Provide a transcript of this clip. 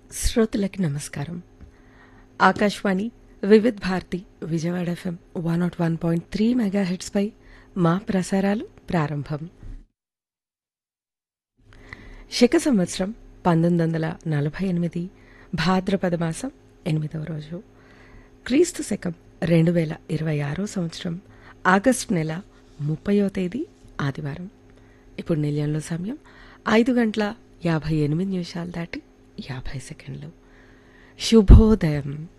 శ్రోతలకి నమస్కారం Akashvani Vividh Bharati Vijayawada FM one not one point three mega పై మా ప్రసారాలు ప్రారంభం శక సంవత్సరం పంతొమ్మిది వందల నలభై ఎనిమిది భాద్రపద మాసం ఎనిమిదవ రోజు క్రీస్తు శకం రెండు వేల ఇరవై ఆరో సంవత్సరం ఆగస్టు నెల ముప్పయో తేదీ ఆదివారం ఇప్పుడు నిలయంలో సమయం ఐదు గంటల యాభై ఎనిమిది నిమిషాలు దాటి యాభై సెకండ్లు శుభోదయం